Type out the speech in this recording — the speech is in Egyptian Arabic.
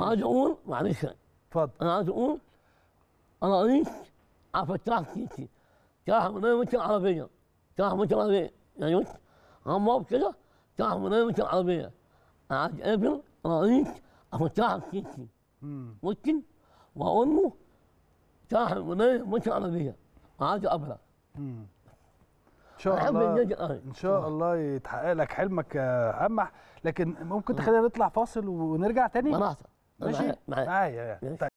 وعايز اقول معلش اتفضل انا عايز اقول انا قريت على فتاح سيسي فتاح برنامج العربيه فتاح برنامج العربيه يعني قلت عم بقف كده فتاح برنامج العربيه انا عايز اقابل رئيس فتاح السيسي مم. ممكن واقول له فتاح برنامج العربيه عايز اقابله مم. ان شاء بحب الله النادي الاهلي ان شاء الله يتحقق لك حلمك يا عمح لكن ممكن تخلينا نطلع فاصل ونرجع تاني براحتك ماشي معاك معايا يعني. ماشي. طيب